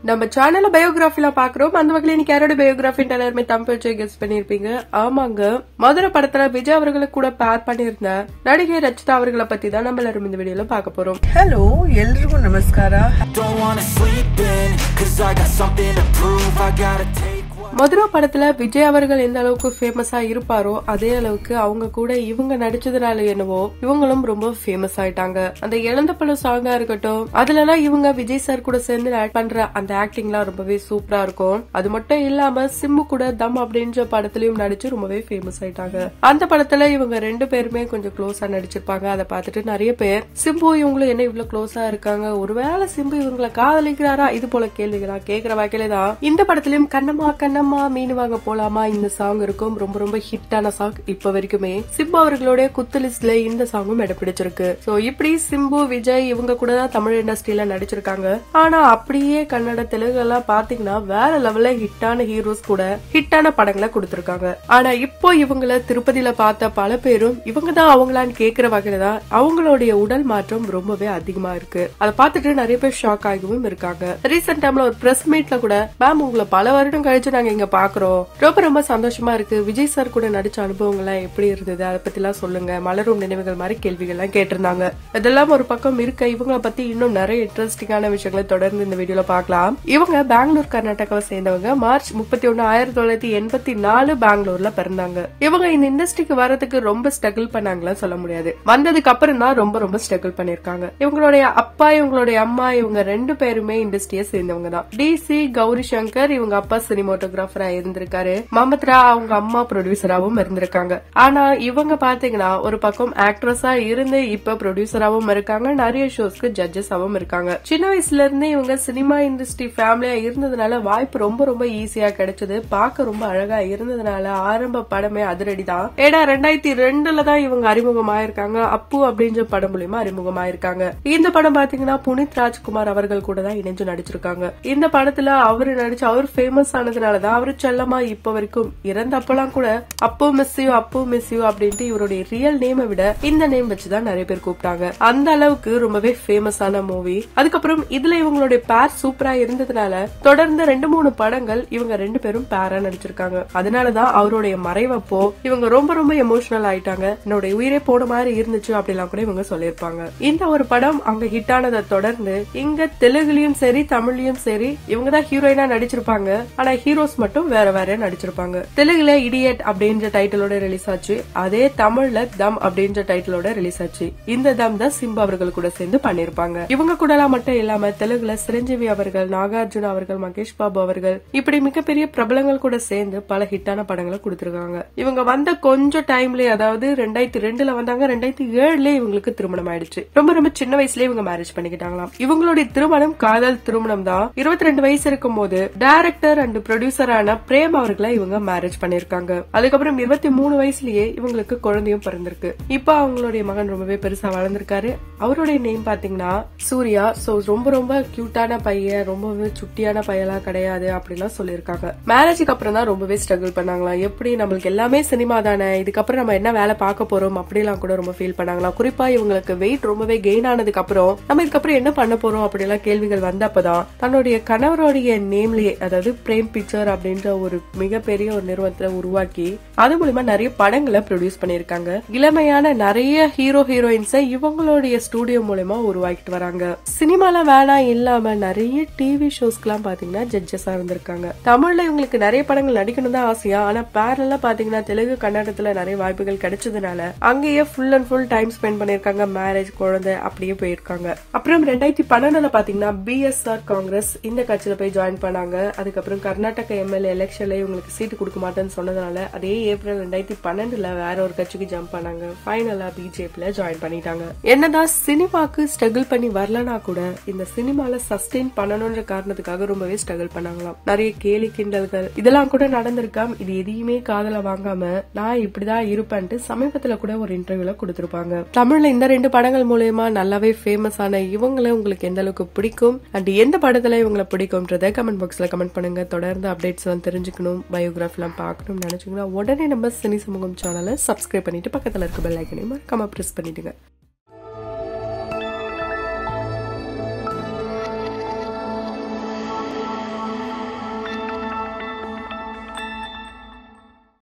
நம்ம சேனல்ல பயோகிராஃபில பாக்குறோம் அந்த வகையில இன்னைக்கு யாரோட பயோகிராஃபி எல்லாருமே தமிழ் கெஸ் பண்ணிருப்பீங்க ஆமாங்க மதுரை படத்துல விஜய் அவர்களை கூட பேர் பண்ணியிருந்த நடிகை ரச்சிதா அவர்களை பத்தி தான் நம்ம எல்லாரும் இந்த வீடியோல பார்க்க போறோம் ಹಲೋ ಎಲ್ರಿಗೂ ನಮಸ್ಕಾರ Don't wanna sleep in, cause I got something to prove. I gotta take what. Madurai படத்துல விஜய் அவர்கள் எந்த அளவுக்கு ஃபேமஸா இருப்பாரோ அதே அளவுக்கு அவங்க கூட இவங்க நடிச்சதுனால என்னவோ இவங்களும் ரொம்ப ஃபேமஸ் ஆயிட்டாங்க அந்த இழந்த பழம் சாங்கா இருக்கட்டும் அதுலலாம் இவங்க விஜய் சார் கூட சேர்ந்து ஆட் பண்ற அந்த ஆக்டிங்லாம் ரொம்பவே சூப்பரா இருக்கும் அது மட்டும் இல்லாம சிம்மு கூட தம் அப்படின்ற படத்துலயும் நடிச்சு ரொம்பவே ஃபேமஸ் ஆயிட்டாங்க அந்த படத்துல இவங்க ரெண்டு பேருமே கொஞ்சம் க்ளோஸா நடிச்சிருப்பாங்க அதை பார்த்துட்டு நிறைய பேர் சிம்பு இவங்களும் என்ன இவ்வளவு க்ளோஸா இருக்காங்க ஒருவேளை சிம்பு இவங்களை காதலிக்கிறாரா இது போல கேள்விகளா கேக்குற வகையில தான் இந்த படத்திலயும் கண்ணம்மா கண்ணம்மா மீன் வாங்க போலாமா இந்த சாங் இருக்கும் ரொம்ப ரொம்ப ஹிட்டான சாங் இப்ப வரைக்குமே சிம்பு அவர்களுடைய குத்து லிஸ்ட்ல இந்த சாங்கும் இடம் பிடிச்சிருக்கு சோ இப்படி சிம்பு விஜய் இவங்க கூட தான் தமிழ் இண்டஸ்ட்ரியில நடிச்சிருக்காங்க ஆனா அப்படியே கன்னட தெலுங்கு எல்லாம் பாத்தீங்கன்னா வேற லெவல்ல ஹிட்டான ஹீரோஸ் கூட ஹிட்டான படங்களை கொடுத்திருக்காங்க ஆனா இப்போ இவங்கள திருப்பதியில பார்த்த பல பேரும் இவங்க தான் அவங்களான்னு கேக்குற வகையில தான் அவங்களுடைய உடல் மாற்றம் ரொம்பவே அதிகமா இருக்கு அதை பார்த்துட்டு நிறைய பேர் ஷாக் ஆகவும் இருக்காங்க ரீசெண்ட் டைம்ல ஒரு பிரஸ் மீட்ல கூட மேம் உங்களை பல வருடம் கழிச்சு நாங்க இங்க பாக்குறோம் ரொம்ப ரொம்ப சந்தோஷமா இருக்கு விஜய் சார் கூட நடிச்ச அனுபவங்கள்லாம் எப்படி இருந்தது அதை பத்தி எல்லாம் சொல்லுங்க மலரும் நினைவுகள் மாதிரி கேள்விகள் எல்லாம் கேட்டிருந்தாங்க இதெல்லாம் ஒரு பக்கம் இருக்க இவங்கள பத்தி இன்னும் நிறைய இன்ட்ரெஸ்டிங்கான விஷயங்களை தொடர்ந்து இந்த வீடியோல பார்க்கலாம் இவங்க பெங்களூர் கர்நாடகாவை சேர்ந்தவங்க மார்ச் முப்பத்தி ஒன்னு ஆயிரத்தி தொள்ளாயிரத்தி எண்பத்தி நாலு பெங்களூர்ல பிறந்தாங்க இவங்க இந்த இண்டஸ்ட்ரிக்கு வரதுக்கு ரொம்ப ஸ்ட்ரகிள் பண்ணாங்களா சொல்ல முடியாது வந்ததுக்கு அப்புறம் தான் ரொம்ப ரொம்ப ஸ்ட்ரகிள் பண்ணிருக்காங்க இவங்களுடைய அப்பா இவங்களுடைய அம்மா இவங்க ரெண்டு பேருமே இண்டஸ்ட்ரியை சேர்ந்தவங்க தான் டிசி கௌரி சங்கர் இவங்க அப்பா சினிமோட்டோகிராஃபரா இருந்திருக்காரு மமத்ரா அவங்க அம்மா ப்ரொடியூசராவும் இருந்திருக்காங்க ஆனா இவங்க பாத்தீங்கன்னா ஒரு பக்கம் ஆக்ட்ரஸா இருந்து இப்ப ப்ரொடியூசராவும் இருக்காங்க நிறைய ஷோஸ்க்கு ஜட்ஜஸாவும் இருக்காங்க சின்ன வயசுல இருந்தே இவங்க சினிமா இண்டஸ்ட்ரி ஃபேமிலியா இருந்ததுனால வாய்ப்பு ரொம்ப ரொம்ப ஈஸியா கிடைச்சது பார்க்க ரொம்ப அழகா இருந்ததுனால ஆரம்ப படமே அதிரடி தான் ஏன்னா ரெண்டாயிரத்தி ரெண்டுல தான் இவங்க அறிமுகமாயிருக்காங்க அப்பு அப்படின்ற படம் மூலியமா அறிமுகமாயிருக்காங்க இந்த படம் பாத்தீங்கன்னா புனித் ராஜ்குமார் அவர்கள் கூட தான் இணைஞ்சு நடிச்சிருக்காங்க இந்த படத்துல அவரு நடிச்சு அவர் ஃபேமஸ் ஆனதுனாலதான் அவரு செல்லமா இப்ப வரைக்கும் இறந்தப்பெல்லாம் கூட Appu miss you Appu miss you அப்படின்ட்டு இவருடைய ரியல் நேமை விட இந்த நேம் வச்சுதான் நிறைய பேர் கூப்பிட்டாங்க அந்த அளவுக்கு ரொம்பவே ஃபேமஸான மூவி அதுக்கப்புறம் இதுல இவங்களுடைய பேர் சூப்பரா இருந்ததுனால தொடர்ந்து ரெண்டு மூணு படங்கள் இவங்க ரெண்டு பேரும் பேரா நடிச்சிருக்காங்க அதனாலதான் அவருடைய மறைவப்போ இவங்க ரொம்ப ரொம்ப எமோஷனல் ஆயிட்டாங்க என்னுடைய உயிரே போன மாதிரி இருந்துச்சு அப்படிலாம் கூட இவங்க சொல்லியிருப்பாங்க இந்த ஒரு படம் அங்க ஹிட் ஆனதை தொடர்ந்து இங்க தெலுங்குலயும் சரி தமிழ்லயும் சரி இவங்க தான் ஹீரோயினா நடிச்சிருப்பாங்க ஆனா ஹீரோஸ் மட்டும் வேற வேற நடிச்சிருப்பாங்க தெலுங்குல இடியட் அப்படின்ற டைட்டிலோட ரிலீஸ் ஆச்சு அதே தமிழ்ல தம் அப்படின்ற டைட்டிலோட ரிலீஸ் ஆச்சு இந்த தம் தான் சிம்பு அவர்கள் கூட சேர்ந்து பண்ணிருப்பாங்க இவங்க கூட எல்லாம் மட்டும் இல்லாம தெலுங்குல சிரஞ்சீவி அவர்கள் நாகார்ஜுன அவர்கள் மகேஷ் பாபு அவர்கள் இப்படி மிகப்பெரிய பிரபலங்கள் கூட சேர்ந்து பல ஹிட்டான படங்களை கொடுத்திருக்காங்க இவங்க வந்த கொஞ்சம் டைம்லயே அதாவது ரெண்டாயிரத்தி ரெண்டுல வந்தாங்க ரெண்டாயிரத்தி ஏழுல இவங்களுக்கு திருமணம் ஆயிடுச்சு ரொம்ப ரொம்ப சின்ன வயசுலயே இவங்க மேரேஜ் பண்ணிக்கிட்டாங்களாம் இவங்களுடைய திருமணம் காதல் திருமணம் தான் இருபத்தி ரெண்டு வயசு இருக்கும் போது டைரக்டர் அண்ட் ப்ரொடியூசரான பிரேம் அவர்களை இவங்க மேரேஜ் பண்ணிருக்காங்க அதுக்கப்புறம் இருபத்தி மூணு வயசுலயே இவங்களுக்கு குழந்தையும் பிறந்திருக்கு இப்ப அவங்களுடைய மகன் ரொம்பவே பெருசா வளர்ந்திருக்காரு அவருடைய நேம் பாத்தீங்கன்னா சூர்யா சோ ரொம்ப ரொம்ப கியூட்டான பையன் ரொம்பவே சுட்டியான பையெல்லாம் கிடையாது அப்படின்லாம் சொல்லியிருக்காங்க மேரேஜுக்கு அப்புறம் தான் ரொம்பவே ஸ்ட்ரகிள் பண்ணாங்களாம் எப்படி நம்மளுக்கு எல்லாமே சினிமா தானே இதுக்கப்புறம் நம்ம என்ன வேலை பார்க்க போறோம் அப்படிலாம் கூட ரொம்ப ஃபீல் பண்ணாங்களாம் குறிப்பா இவங்களுக்கு வெயிட் ரொம்பவே கெயின் ஆனதுக்கு அப்புறம் நம்ம இதுக்கப்புறம் என்ன பண்ண போறோம் அப்படிலாம் கேள்விகள் வந்தப்பதான் தன்னுடைய கணவருடைய நேம்லயே அதாவது பிரேம் பிக்சர் அப்படின்ற ஒரு மிகப்பெரிய ஒரு நிறுவனத்துல உருவாக்கி அது மூலியமா நிறைய படங்களை ப்ரொடியூஸ் பண்ணிருக்காங்க இளமையான நிறைய ஹீரோ ஹீரோயின்ஸை இவங்களுடைய ஸ்டூடியோ மூலயமா உருவாக்கிட்டு வராங்க சினிமால வேணாம் இல்லாம நிறைய டிவி ஷோஸ்க்குலாம் பாத்தீங்கன்னா ஜட்ஜஸா இருந்திருக்காங்க தமிழ்ல இவங்களுக்கு நிறைய படங்கள் நடிக்கணும் தான் ஆசையா ஆனா பேரலா பாத்தீங்கன்னா தெலுங்கு கன்னடத்துல நிறைய வாய்ப்புகள் கிடைச்சதுனால அங்கேயே full and full time spend பண்ணிருக்காங்க மேரேஜ் குழந்தை அப்படியே போயிருக்காங்க அப்புறம் ரெண்டாயிரத்தி பன்னெண்டுல பாத்தீங்கன்னா பிஎஸ்ஆர் காங்கிரஸ் இந்த கட்சியில போய் ஜாயின் பண்ணாங்க அதுக்கப்புறம் கர்நாடகா எம்எல்ஏ எலெக்ஷன்ல இவங்களுக்கு சீட்டு கொடுக்க மாட்டேன்னு சொன்னதுனால அதே ஏப்ரல் ரெண்டாயிரத்தி பன்னெண்டுல வேற ஒரு கட்சிக்கு ஜம்ப் பண்ணாங்க ஃபைனலா பிஜேபில ஜாயின் பண்ணிட்டாங்க என்னதான் சினிமாக்கு ஸ்ட்ரகிள் பண்ணி வரலனா கூட இந்த சினிமால சஸ்டெயின் பண்ணணும்ன்ற காரணத்துக்காக ரொம்பவே ஸ்ட்ரகிள் பண்ணாங்களாம் நிறைய கேலி கிண்டல்கள் இதெல்லாம் கூட நடந்திருக்காம் இது எதையுமே காதல வாங்காம நான் இப்படிதான் இருப்பேன்ட்டு சமீபத்துல கூட ஒரு இன்டர்வியூல கொடுத்திருப்பாங்க தமிழ்ல இந்த ரெண்டு படங்கள் மூலயமா நல்லாவே ஃபேமஸ் ஆன இவங்கள உங்களுக்கு எந்த அளவுக்கு பிடிக்கும் அண்ட் எந்த படத்துல இவங்களை பிடிக்கும்ன்றத கமெண்ட் பாக்ஸ்ல கமெண்ட் பண்ணுங்க தொடர்ந்து அப்டேட்ஸ் எல்லாம் தெரிஞ்சுக்கணும் பயோகிராஃபி எல்லாம் பார்க்கணும்னு நினைச்சீங்கன்னா உடனே நம்ம சினி சமூகம் சேனலை சப்ஸ்கிரைப் பண்ணிட்டு பக்கத்துல இருக்க பெல் ஐக்கனையும் மறக்காம பிரஸ் பண்ணிடுங்க